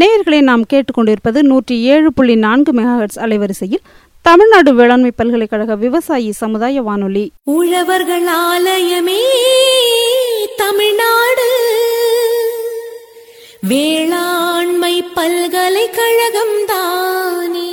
நேயர்களை நாம் கேட்டுக்கொண்டிருப்பது நூற்றி ஏழு புள்ளி நான்கு மெகாஹெட்ஸ் அலைவரிசையில் தமிழ்நாடு வேளாண்மை பல்கலைக்கழக விவசாயி சமுதாய வானொலி உழவர்கள் ஆலயமே தமிழ்நாடு வேளாண்மை பல்கலைக்கழகம் தானே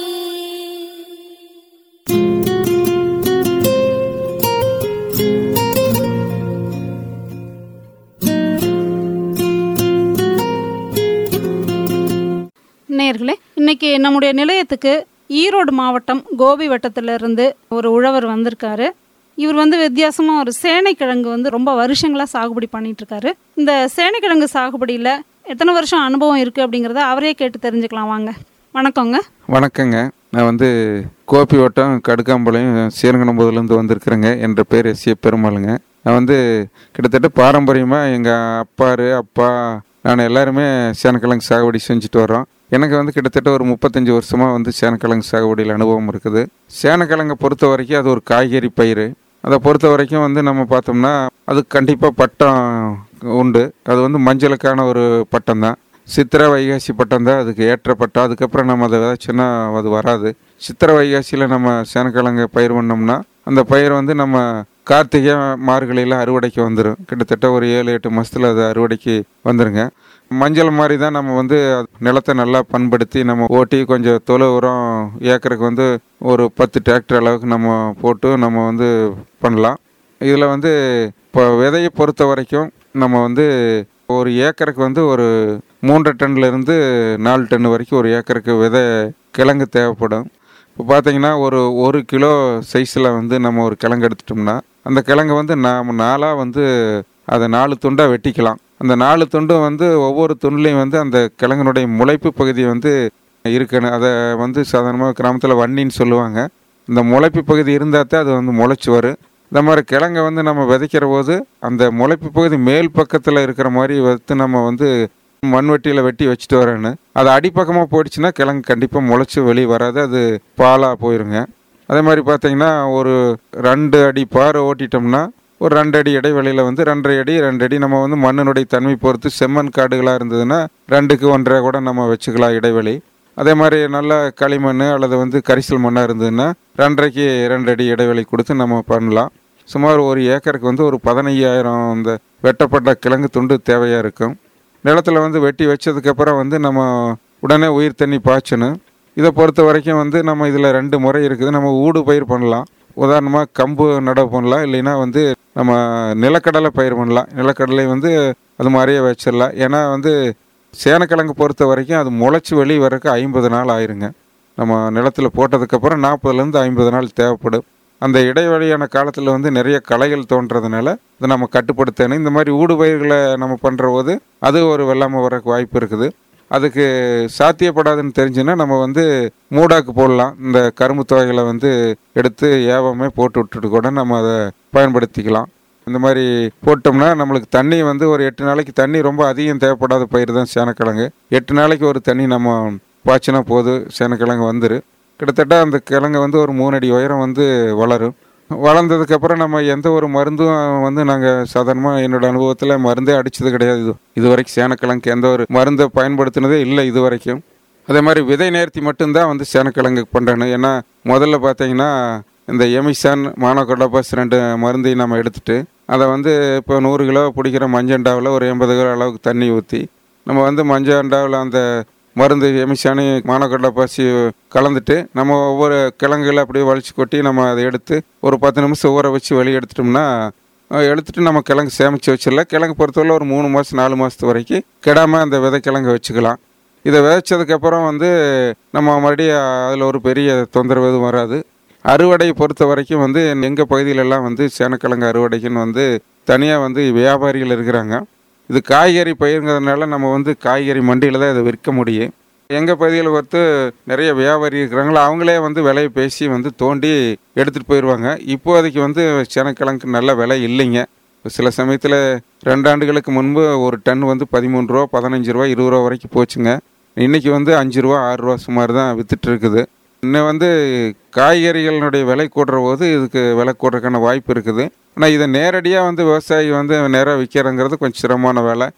நேயர்களே இன்னைக்கு நம்முடைய நிலையத்துக்கு ஈரோடு மாவட்டம் கோபி வட்டத்திலிருந்து ஒரு உழவர் வந்திருக்காரு இவர் வந்து வித்தியாசமா ஒரு சேனைக்கிழங்கு வந்து ரொம்ப வருஷங்களா சாகுபடி பண்ணிட்டு இருக்காரு இந்த சேனைக்கிழங்கு சாகுபடியில எத்தனை வருஷம் அனுபவம் இருக்கு அப்படிங்கறத அவரே கேட்டு தெரிஞ்சுக்கலாம் வாங்க வணக்கங்க வணக்கங்க நான் வந்து கோபி வட்டம் கடுக்காம்பாளையம் சீரங்கனம்புதுலேருந்து வந்திருக்கிறேங்க என்ற பேர் எஸ் ஏ பெருமாளுங்க நான் வந்து கிட்டத்தட்ட பாரம்பரியமாக எங்கள் அப்பாரு அப்பா நான் எல்லாருமே சேனக்கிழங்கு சாகுபடி செஞ்சுட்டு வரோம் எனக்கு வந்து கிட்டத்தட்ட ஒரு முப்பத்தஞ்சு வருஷமாக வந்து சேனக்கிழங்கு சாகுபடியில் அனுபவம் இருக்குது சேனக்கிழங்கை பொறுத்த வரைக்கும் அது ஒரு காய்கறி பயிர் அதை பொறுத்த வரைக்கும் வந்து நம்ம பார்த்தோம்னா அது கண்டிப்பாக பட்டம் உண்டு அது வந்து மஞ்சளுக்கான ஒரு பட்டம் தான் சித்திரை வைகாசி பட்டம் தான் அதுக்கு ஏற்ற பட்டம் அதுக்கப்புறம் நம்ம அதை விதைச்சோன்னா அது வராது சித்திரை வைகாசியில் நம்ம சேனக்கிழங்கு பயிர் பண்ணோம்னா அந்த பயிர் வந்து நம்ம கார்த்திகை மார்கழியில் அறுவடைக்கு வந்துடும் கிட்டத்தட்ட ஒரு ஏழு எட்டு மாதத்தில் அது அறுவடைக்கு வந்துருங்க மஞ்சள் மாதிரி தான் நம்ம வந்து நிலத்தை நல்லா பண்படுத்தி நம்ம ஓட்டி கொஞ்சம் தொழு உரம் ஏக்கருக்கு வந்து ஒரு பத்து டிராக்டர் அளவுக்கு நம்ம போட்டு நம்ம வந்து பண்ணலாம் இதில் வந்து இப்போ விதையை பொறுத்த வரைக்கும் நம்ம வந்து ஒரு ஏக்கருக்கு வந்து ஒரு மூன்றரை டன்ல இருந்து நாலு டன் வரைக்கும் ஒரு ஏக்கருக்கு விதை கிழங்கு தேவைப்படும் இப்போ பார்த்தீங்கன்னா ஒரு ஒரு கிலோ சைஸில் வந்து நம்ம ஒரு கிழங்கு எடுத்துட்டோம்னா அந்த கிழங்கு வந்து நாம் நாளாக வந்து அதை நாலு துண்டாக வெட்டிக்கலாம் அந்த நாலு துண்டும் வந்து ஒவ்வொரு துண்டுலையும் வந்து அந்த கிழங்கினுடைய முளைப்பு பகுதி வந்து இருக்கணும் அதை வந்து சாதாரணமாக கிராமத்தில் வன்னின்னு சொல்லுவாங்க இந்த முளைப்பு பகுதி இருந்தால் தான் அது வந்து முளைச்சி வரும் இந்த மாதிரி கிழங்கை வந்து நம்ம விதைக்கிற போது அந்த முளைப்பு பகுதி மேல் பக்கத்தில் இருக்கிற மாதிரி வைத்து நம்ம வந்து மண்வெட்டியில் வெட்டி வச்சுட்டு வரேன்னு அது அடிப்பக்கமாக போயிடுச்சுன்னா கிழங்கு கண்டிப்பாக முளைச்சி வெளியே வராது அது பாலாக போயிருங்க அதே மாதிரி பார்த்தீங்கன்னா ஒரு ரெண்டு அடி பாறை ஓட்டிட்டோம்னா ஒரு ரெண்டு அடி இடைவெளியில் வந்து ரெண்டரை அடி ரெண்டு அடி நம்ம வந்து மண்ணினுடைய தன்மை பொறுத்து செம்மண் காடுகளாக இருந்ததுன்னா ரெண்டுக்கு ஒன்றரை கூட நம்ம வச்சுக்கலாம் இடைவெளி அதே மாதிரி நல்ல களிமண் அல்லது வந்து கரிசல் மண்ணாக இருந்ததுன்னா ரெண்டரைக்கு ரெண்டு அடி இடைவெளி கொடுத்து நம்ம பண்ணலாம் சுமார் ஒரு ஏக்கருக்கு வந்து ஒரு பதினையாயிரம் இந்த வெட்டப்பட்ட கிழங்கு துண்டு தேவையாக இருக்கும் நிலத்தில் வந்து வெட்டி வச்சதுக்கப்புறம் வந்து நம்ம உடனே உயிர் தண்ணி பாய்ச்சணும் இதை பொறுத்த வரைக்கும் வந்து நம்ம இதில் ரெண்டு முறை இருக்குது நம்ம ஊடு பயிர் பண்ணலாம் உதாரணமாக கம்பு நடவு பண்ணலாம் இல்லைன்னா வந்து நம்ம நிலக்கடலை பயிர் பண்ணலாம் நிலக்கடலை வந்து அது மாதிரியே வச்சிடலாம் ஏன்னா வந்து சேனக்கிழங்கு பொறுத்த வரைக்கும் அது முளைச்சி வெளியே வரக்கு ஐம்பது நாள் ஆயிருங்க நம்ம நிலத்தில் போட்டதுக்கப்புறம் நாற்பதுலேருந்து ஐம்பது நாள் தேவைப்படும் அந்த இடைவெளியான காலத்தில் வந்து நிறைய களைகள் தோன்றதுனால இதை நம்ம கட்டுப்படுத்தணும் இந்த மாதிரி ஊடு பயிர்களை நம்ம பண்ணுற போது அது ஒரு வெள்ளாமல் வரக்கு வாய்ப்பு இருக்குது அதுக்கு சாத்தியப்படாதுன்னு தெரிஞ்சுன்னா நம்ம வந்து மூடாக்கு போடலாம் இந்த கரும்பு தொகைகளை வந்து எடுத்து ஏவமே போட்டு விட்டுட்டு கூட நம்ம அதை பயன்படுத்திக்கலாம் இந்த மாதிரி போட்டோம்னா நம்மளுக்கு தண்ணி வந்து ஒரு எட்டு நாளைக்கு தண்ணி ரொம்ப அதிகம் தேவைப்படாத பயிர் தான் சேனக்கிழங்கு எட்டு நாளைக்கு ஒரு தண்ணி நம்ம பாய்ச்சினா போதும் சேனக்கிழங்கு வந்துரு கிட்டத்தட்ட அந்த கிழங்கு வந்து ஒரு மூணு அடி உயரம் வந்து வளரும் வளர்ந்ததுக்கப்புறம் நம்ம எந்த ஒரு மருந்தும் வந்து நாங்கள் சாதாரணமாக என்னோட அனுபவத்தில் மருந்தே அடித்தது கிடையாது இது இது வரைக்கும் சேனக்கிழங்கு எந்த ஒரு மருந்தை பயன்படுத்தினதே இல்லை இது வரைக்கும் அதே மாதிரி விதை நேர்த்தி மட்டும்தான் வந்து சேனக்கிழங்கு பண்ணுறேன் ஏன்னா முதல்ல பார்த்தீங்கன்னா இந்த எமிசான் மானோகொடோபாஸ் ரெண்டு மருந்தையும் நம்ம எடுத்துட்டு அதை வந்து இப்போ நூறு கிலோ பிடிக்கிற மஞ்சண்டாவில் ஒரு எண்பது கிலோ அளவுக்கு தண்ணி ஊற்றி நம்ம வந்து மஞ்சண்டாவில் அந்த மருந்து எமிசானி மானக்கொடப்பாசி கலந்துட்டு நம்ம ஒவ்வொரு கிழங்குகளை அப்படியே வலிச்சு கொட்டி நம்ம அதை எடுத்து ஒரு பத்து நிமிஷம் ஊற வச்சு வெளியே எடுத்துட்டோம்னா அஹ், எடுத்துட்டு நம்ம கிழங்கு சேமித்து வச்சிடலாம் கிழங்கு பொறுத்தவரை ஒரு மூணு மாதம் நாலு மாதத்து வரைக்கும் கெடாமல் அந்த விதை கிழங்கு வச்சுக்கலாம் இதை விதைச்சதுக்கப்புறம் வந்து நம்ம மறுபடியும் அதில் ஒரு பெரிய தொந்தரவு எதுவும் வராது அறுவடை பொறுத்த வரைக்கும் வந்து எங்கள் பகுதியிலெல்லாம் வந்து சேனக்கிழங்கு அறுவடைக்குன்னு வந்து தனியாக வந்து வியாபாரிகள் இருக்கிறாங்க இது காய்கறி பயிருங்கிறதுனால நம்ம வந்து காய்கறி மண்டியில் தான் இதை விற்க முடியும் எங்கள் பகுதியில் பார்த்து நிறைய வியாபாரி இருக்கிறாங்களோ அவங்களே வந்து விலையை பேசி வந்து தோண்டி எடுத்துகிட்டு போயிடுவாங்க இப்போதைக்கு வந்து சேனக்கிழங்குக்கு நல்ல விலை இல்லைங்க சில சமயத்தில் ரெண்டு ஆண்டுகளுக்கு முன்பு ஒரு டன் வந்து பதிமூணு ரூபா பதினஞ்சு ரூபா இருபது ரூபா வரைக்கும் போச்சுங்க இன்னைக்கு வந்து அஞ்சு ரூபா ஆறு ரூபா சுமார் தான் வித்துட்டு இருக்குது இன்னும் வந்து காய்கறிகளினுடைய விலை கூடுற போது இதுக்கு விலை கூடுறதுக்கான வாய்ப்பு இருக்குது ஆனால் இதை நேரடியாக வந்து விவசாயி வந்து நேராக விற்கிறங்கிறது கொஞ்சம் சிரமமான வேலை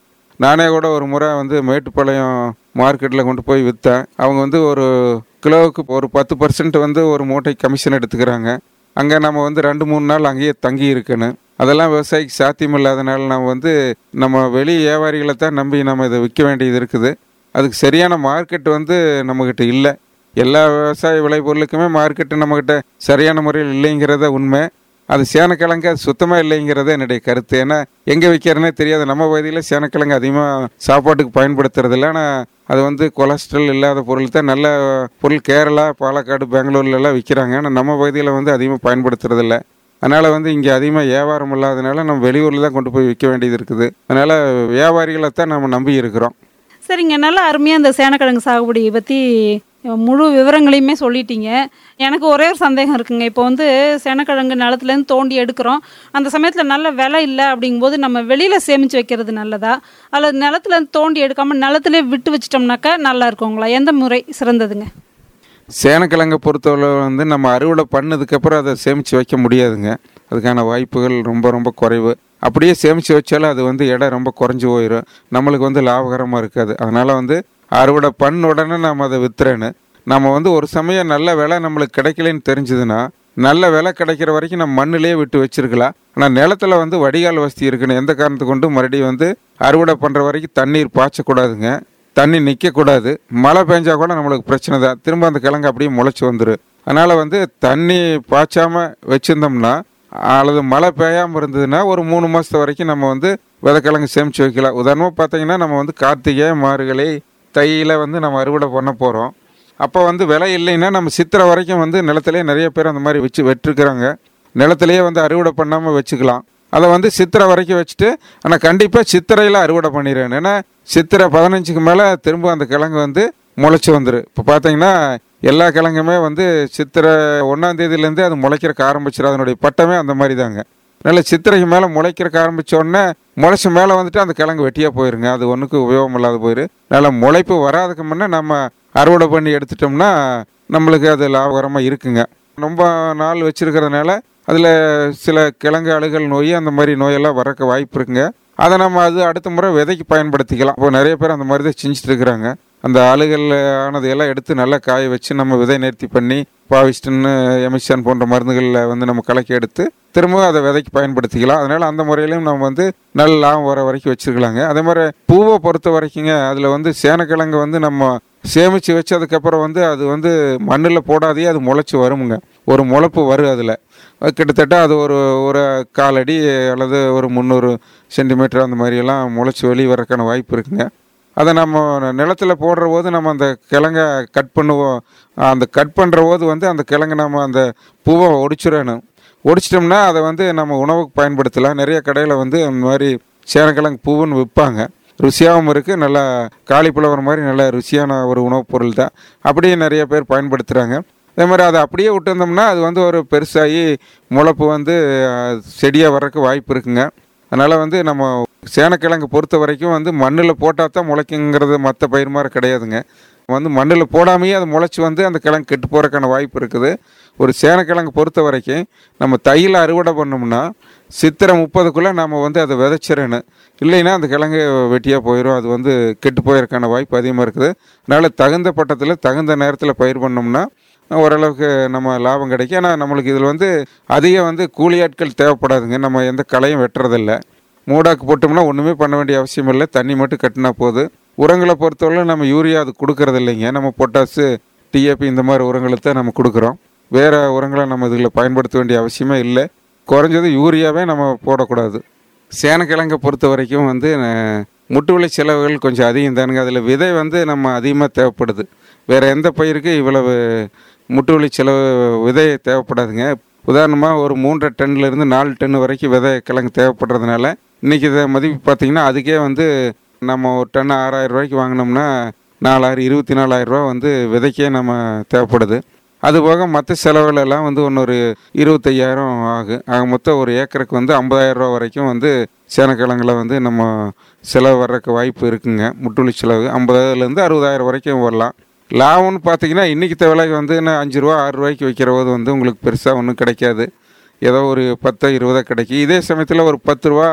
நானே கூட ஒரு முறை வந்து மேட்டுப்பாளையம் மார்க்கெட்டில் கொண்டு போய் விற்றேன் அவங்க வந்து ஒரு கிலோவுக்கு ஒரு பத்து பர்சன்ட் வந்து ஒரு மூட்டை கமிஷன் எடுத்துக்கிறாங்க அங்கே நம்ம வந்து ரெண்டு மூணு நாள் அங்கேயே தங்கி இருக்கணும் அதெல்லாம் விவசாயிக்கு சாத்தியம் இல்லாதனால நம்ம வந்து நம்ம வெளி வியாபாரிகளை தான் நம்பி நம்ம இதை விற்க வேண்டியது இருக்குது அதுக்கு சரியான மார்க்கெட் வந்து நம்மக்கிட்ட இல்லை எல்லா விவசாய விளைபொருளுக்குமே மார்க்கெட்டு நம்மக்கிட்ட சரியான முறையில் இல்லைங்கிறத உண்மை அது சேனக்கிழங்கு அது சுத்தமாக இல்லைங்கிறது என்னுடைய கருத்து ஏன்னா எங்கே விற்கிறேனே தெரியாது நம்ம பகுதியில் சேனக்கிழங்கு அதிகமாக சாப்பாட்டுக்கு பயன்படுத்துறதில்ல ஆனால் அது வந்து கொலஸ்ட்ரால் இல்லாத பொருள் தான் நல்ல பொருள் கேரளா பாலக்காடு பெங்களூர்லலாம் விற்கிறாங்க ஆனால் நம்ம பகுதியில் வந்து அதிகமாக பயன்படுத்துறதில்ல அதனால் வந்து இங்கே அதிகமாக வியாபாரம் இல்லாதனால நம்ம வெளியூரில் தான் கொண்டு போய் விற்க வேண்டியது இருக்குது அதனால் வியாபாரிகளை தான் நம்ம நம்பி இருக்கிறோம் சரிங்க நல்லா அருமையாக இந்த சேனக்கிழங்கு சாகுபடி பற்றி முழு விவரங்களையுமே சொல்லிட்டீங்க எனக்கு ஒரே ஒரு சந்தேகம் இருக்குங்க இப்போ வந்து சேனக்கிழங்கு நிலத்துலேருந்து தோண்டி எடுக்கிறோம் அந்த சமயத்தில் நல்ல விலை இல்லை அப்படிங்கும்போது நம்ம வெளியில் சேமித்து வைக்கிறது நல்லதா அல்லது நிலத்துலேருந்து தோண்டி எடுக்காமல் நிலத்திலே விட்டு வச்சிட்டோம்னாக்கா நல்லா இருக்குங்களா எந்த முறை சிறந்ததுங்க சேனக்கிழங்கை பொறுத்தவரை வந்து நம்ம அறுவடை பண்ணதுக்கப்புறம் அதை சேமித்து வைக்க முடியாதுங்க அதுக்கான வாய்ப்புகள் ரொம்ப ரொம்ப குறைவு அப்படியே சேமித்து வச்சாலும் அது வந்து எடை ரொம்ப குறைஞ்சி போயிடும் நம்மளுக்கு வந்து லாபகரமாக இருக்காது அதனால் வந்து அறுவடை பண்ண உடனே நம்ம அதை வித்துறேன்னு நம்ம வந்து ஒரு சமயம் நல்ல விலை நம்மளுக்கு கிடைக்கலன்னு தெரிஞ்சதுன்னா நல்ல விலை கிடைக்கிற வரைக்கும் நம்ம மண்ணிலே விட்டு வச்சிருக்கலாம் ஆனால் நிலத்துல வந்து வடிகால் வசதி இருக்குன்னு எந்த காரணத்தை கொண்டு மறுபடியும் வந்து அறுவடை பண்ணுற வரைக்கும் தண்ணீர் பாய்ச்சக்கூடாதுங்க தண்ணி நிற்கக்கூடாது மழை பெஞ்சா கூட நம்மளுக்கு பிரச்சனை தான் திரும்ப அந்த கிழங்கு அப்படியே முளைச்சி வந்துடும் அதனால் வந்து தண்ணி பாய்ச்சாம வச்சுருந்தோம்னா அல்லது மழை பெய்யாமல் இருந்ததுன்னா ஒரு மூணு மாதத்து வரைக்கும் நம்ம வந்து விதைக்கிழங்கு சேமித்து வைக்கலாம் உதாரணமாக பார்த்தீங்கன்னா நம்ம வந்து கார்த்திகை மார்கழி தையில் வந்து நம்ம அறுவடை பண்ண போகிறோம் அப்போ வந்து விலை இல்லைன்னா நம்ம சித்திரை வரைக்கும் வந்து நிலத்திலேயே நிறைய பேர் அந்த மாதிரி வச்சு வெட்டிருக்கிறாங்க நிலத்திலேயே வந்து அறுவடை பண்ணாமல் வச்சுக்கலாம் அதை வந்து சித்திரை வரைக்கும் வச்சுட்டு ஆனால் கண்டிப்பாக சித்திரையில் அறுவடை பண்ணிடுறேன் ஏன்னா சித்திரை பதினஞ்சுக்கு மேலே திரும்ப அந்த கிழங்கு வந்து முளைச்சி வந்துடும் இப்போ பார்த்தீங்கன்னா எல்லா கிழங்குமே வந்து சித்திரை ஒன்றாம் தேதியிலேருந்தே அது முளைக்கிறக்கு ஆரம்பிச்சிடும் அதனுடைய பட்டமே அந்த மாதிரி தாங்க நல்ல சித்திரைக்கு மேலே முளைக்கிறக்கு ஆரம்பிச்ச உடனே முளைச்ச மேலே வந்துட்டு அந்த கிழங்கு வெட்டியாக போயிருங்க அது ஒன்றுக்கு உபயோகம் இல்லாத போயிரு நல்ல முளைப்பு வராதுக்கு முன்னே நம்ம அறுவடை பண்ணி எடுத்துட்டோம்னா நம்மளுக்கு அது லாபகரமாக இருக்குங்க ரொம்ப நாள் வச்சிருக்கிறதுனால அதில் சில கிழங்கு அழுகல் நோய் அந்த மாதிரி நோயெல்லாம் வரக்க வாய்ப்பு இருக்குங்க அதை நம்ம அது அடுத்த முறை விதைக்கு பயன்படுத்திக்கலாம் இப்போ நிறைய பேர் அந்த மாதிரி தான் செஞ்சுட்டு இருக்கிறாங்க அந்த அழுகல் ஆனதையெல்லாம் எடுத்து நல்லா காய வச்சு நம்ம விதை நேர்த்தி பண்ணி பாவிஸ்டன் எமிஷன் போன்ற மருந்துகளில் வந்து நம்ம கலக்கி எடுத்து திரும்பவும் அதை விதைக்கு பயன்படுத்திக்கலாம் அதனால் அந்த முறையிலையும் நம்ம வந்து நல்ல லாபம் வர வரைக்கும் வச்சுருக்கலாங்க அதே மாதிரி பூவை பொறுத்த வரைக்குங்க அதில் வந்து சேனக்கிழங்கு வந்து நம்ம சேமித்து வச்சதுக்கப்புறம் வந்து அது வந்து மண்ணில் போடாதே அது முளைச்சி வருமுங்க ஒரு முளைப்பு வரும் அதில் கிட்டத்தட்ட அது ஒரு ஒரு காலடி அல்லது ஒரு முந்நூறு சென்டிமீட்டர் அந்த மாதிரியெல்லாம் முளைச்சி வெளியே வரக்கான வாய்ப்பு இருக்குங்க அதை நம்ம நிலத்தில் போடுற போது நம்ம அந்த கிழங்கை கட் பண்ணுவோம் அந்த கட் பண்ணுற போது வந்து அந்த கிழங்கு நம்ம அந்த பூவை ஒடிச்சிடணும் ஒடிச்சிட்டோம்னா அதை வந்து நம்ம உணவுக்கு பயன்படுத்தலாம் நிறைய கடையில் வந்து அந்த மாதிரி சேனக்கிழங்கு பூவுன்னு விற்பாங்க ருசியாகவும் இருக்குது நல்லா காலிஃப்ளவர் மாதிரி நல்ல ருசியான ஒரு உணவுப் பொருள் தான் அப்படியே நிறைய பேர் பயன்படுத்துகிறாங்க அதே மாதிரி அதை அப்படியே விட்டுருந்தோம்னா அது வந்து ஒரு பெருசாகி முளைப்பு வந்து செடியாக வர்றதுக்கு வாய்ப்பு இருக்குங்க அதனால் வந்து நம்ம சேனக்கிழங்கு பொறுத்த வரைக்கும் வந்து மண்ணில் போட்டால் தான் முளைக்குங்கிறது மற்ற பயிர் மாதிரி கிடையாதுங்க வந்து மண்ணில் போடாமையே அது முளைச்சி வந்து அந்த கிழங்கு கெட்டு போகிறக்கான வாய்ப்பு இருக்குது ஒரு சேனக்கிழங்கு பொறுத்த வரைக்கும் நம்ம தையில் அறுவடை பண்ணோம்னா சித்திரை முப்பதுக்குள்ளே நம்ம வந்து அதை விதைச்சிடணும் இல்லைன்னா அந்த கிழங்கு வெட்டியாக போயிடும் அது வந்து கெட்டு போயிருக்கான வாய்ப்பு அதிகமாக இருக்குது அதனால் தகுந்த பட்டத்தில் தகுந்த நேரத்தில் பயிர் பண்ணோம்னா ஓரளவுக்கு நம்ம லாபம் கிடைக்கும் ஆனால் நம்மளுக்கு இதில் வந்து அதிக வந்து கூலி ஆட்கள் தேவைப்படாதுங்க நம்ம எந்த களையும் வெட்டுறதில்ல மூடாக்கு போட்டோம்னா ஒன்றுமே பண்ண வேண்டிய அவசியம் இல்லை தண்ணி மட்டும் கட்டினா போதும் உரங்களை பொறுத்தவரை நம்ம யூரியா அது கொடுக்கறது இல்லைங்க நம்ம பொட்டாசு டிஏபி இந்த மாதிரி உரங்களை தான் நம்ம கொடுக்குறோம் வேறு உரங்களை நம்ம இதில் பயன்படுத்த வேண்டிய அவசியமே இல்லை குறைஞ்சது யூரியாவே நம்ம போடக்கூடாது சேனக்கிழங்கை பொறுத்த வரைக்கும் வந்து அஹ், முட்டு விலை செலவுகள் கொஞ்சம் அதிகம் தானுங்க அதில் விதை வந்து நம்ம அதிகமாக தேவைப்படுது வேறு எந்த பயிருக்கு இவ்வளவு முட்டு வலி செலவு விதை தேவைப்படாதுங்க உதாரணமாக ஒரு மூன்றரை டன்லேருந்து நாலு டன் வரைக்கும் விதை கிழங்கு தேவைப்படுறதுனால இன்றைக்கி இதை மதிப்பு பார்த்திங்கன்னா அதுக்கே வந்து நம்ம ஒரு டன் ஆறாயிரம் ரூபாய்க்கு வாங்கினோம்னா நாலாயிரம் இருபத்தி நாலாயிரம் ரூபா வந்து விதைக்கே நம்ம தேவைப்படுது அது போக மற்ற செலவுகள் எல்லாம் வந்து இன்னொரு இருபத்தையாயிரம் ஆகும் ஆக மொத்தம் ஒரு ஏக்கருக்கு வந்து ஐம்பதாயிரம் ரூபா வரைக்கும் வந்து சேனக்கிழங்குல வந்து நம்ம செலவு வர்றதுக்கு வாய்ப்பு இருக்குங்க முட்டுளி செலவு ஐம்பதாயிரத்துலேருந்து அறுபதாயிரம் வரைக்கும் வரலாம் லாபம்னு பார்த்தீங்கன்னா இன்றைக்கி விலை வந்து என்ன அஞ்சு ரூபா ஆறு ரூபாய்க்கு வைக்கிற போது வந்து உங்களுக்கு பெருசாக ஒன்றும் கிடைக்காது ஏதோ ஒரு பத்தோ இருபதோ கிடைக்கும் இதே சமயத்தில் ஒரு பத்து ரூபா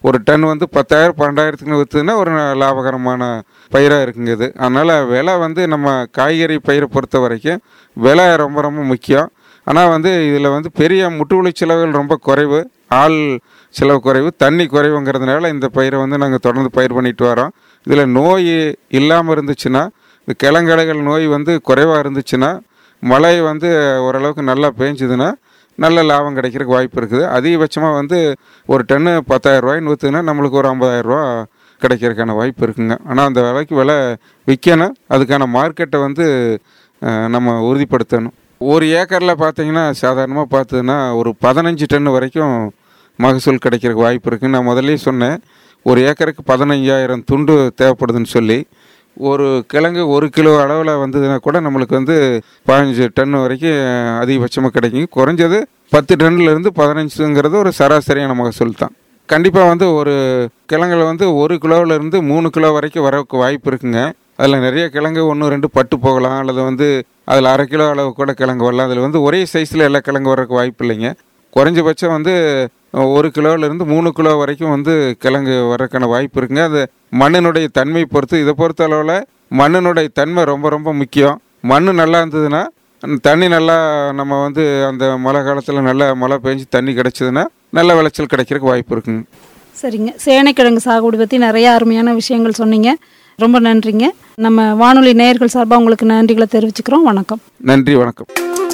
ஒரு டன் வந்து பத்தாயிரம் பன்னெண்டாயிரத்துக்கு விற்றுதுன்னா ஒரு லாபகரமான பயிராக இருக்குங்க இது அதனால் விலை வந்து நம்ம காய்கறி பயிரை பொறுத்த வரைக்கும் விலை ரொம்ப ரொம்ப முக்கியம் ஆனால் வந்து இதில் வந்து பெரிய முட்டுவலி செலவுகள் ரொம்ப குறைவு ஆள் செலவு குறைவு தண்ணி குறைவுங்கிறதுனால இந்த பயிரை வந்து நாங்கள் தொடர்ந்து பயிர் பண்ணிட்டு வரோம் இதில் நோய் இல்லாமல் இருந்துச்சுன்னா இந்த கிழங்கலைகள் நோய் வந்து குறைவாக இருந்துச்சுன்னா மழை வந்து ஓரளவுக்கு நல்லா பேஞ்சுதுன்னா நல்ல லாபம் கிடைக்கிறதுக்கு வாய்ப்பு இருக்குது அதிகபட்சமாக வந்து ஒரு டன்னு பத்தாயிரம் ரூபாய்ன்னு விற்றுனா நம்மளுக்கு ஒரு ஐம்பதாயிரம் ரூபா கிடைக்கிறதுக்கான வாய்ப்பு இருக்குங்க ஆனால் அந்த விலைக்கு விலை விற்கணும் அதுக்கான மார்க்கெட்டை வந்து அஹ், நம்ம உறுதிப்படுத்தணும் ஒரு ஏக்கரில் பார்த்தீங்கன்னா சாதாரணமாக பார்த்ததுன்னா ஒரு பதினஞ்சு டன் வரைக்கும் மகசூல் கிடைக்கிறதுக்கு வாய்ப்பு இருக்குன்னு நான் முதல்லயே சொன்னேன் ஒரு ஏக்கருக்கு பதினஞ்சாயிரம் துண்டு தேவைப்படுதுன்னு சொல்லி ஒரு கிழங்கு ஒரு கிலோ அளவில் வந்ததுன்னா கூட நம்மளுக்கு வந்து பதினஞ்சு டன் வரைக்கும் அதிகபட்சமாக கிடைக்கும் குறைஞ்சது பத்து டன்லேருந்து பதினஞ்சுங்கிறது ஒரு சராசரியான மகசூல் தான் கண்டிப்பாக வந்து ஒரு கிழங்குல வந்து ஒரு கிலோவிலேருந்து மூணு கிலோ வரைக்கும் வரக்கு வாய்ப்பு இருக்குங்க அதில் நிறைய கிழங்கு ஒன்று ரெண்டு பட்டு போகலாம் அல்லது வந்து அதில் அரை கிலோ அளவு கூட கிழங்கு வரலாம் அதில் வந்து ஒரே சைஸில் எல்லா கிழங்கு வரக்கு வாய்ப்பு இல்லைங்க குறைஞ்சபட்சம் வந்து ஒரு கிலோவிலேருந்து மூணு கிலோ வரைக்கும் வந்து கிழங்கு வரக்கான வாய்ப்பு இருக்குங்க அது மண்ணினுடைய தன்மை பொறுத்து இதை பொறுத்த அளவில் மண்ணினுடைய தன்மை ரொம்ப ரொம்ப முக்கியம் மண் நல்லா இருந்ததுன்னா அந்த தண்ணி நல்லா நம்ம வந்து அந்த மழை காலத்தில் நல்லா மழை பெஞ்சு தண்ணி கிடைச்சதுன்னா நல்ல விளைச்சல் கிடைக்கிறதுக்கு வாய்ப்பு இருக்குங்க சரிங்க சேனைக்கிழங்கு சாகுபடி பற்றி நிறைய அருமையான விஷயங்கள் சொன்னீங்க ரொம்ப நன்றிங்க நம்ம வானொலி நேயர்கள் சார்பாக உங்களுக்கு நன்றிகளை தெரிவிச்சுக்கிறோம் வணக்கம் நன்றி வணக்கம்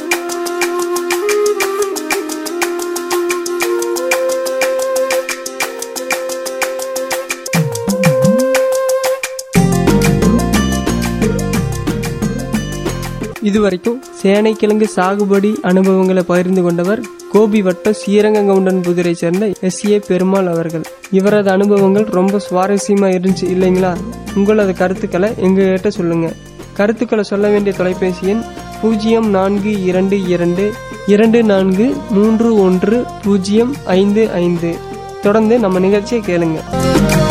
இதுவரைக்கும் சேனைக்கிழங்கு சாகுபடி அனுபவங்களை பகிர்ந்து கொண்டவர் கோபி வட்டம் ஸ்ரீரங்கவுண்டன் புதுரை சேர்ந்த எஸ் ஏ பெருமாள் அவர்கள் இவரது அனுபவங்கள் ரொம்ப சுவாரஸ்யமா இருந்துச்சு இல்லைங்களா உங்களது கருத்துக்களை எங்ககிட்ட சொல்லுங்க கருத்துக்களை சொல்ல வேண்டிய தொலைபேசி எண் பூஜ்ஜியம் நான்கு இரண்டு இரண்டு இரண்டு நான்கு மூன்று ஒன்று பூஜ்ஜியம் ஐந்து ஐந்து தொடர்ந்து நம்ம நிகழ்ச்சியை கேளுங்க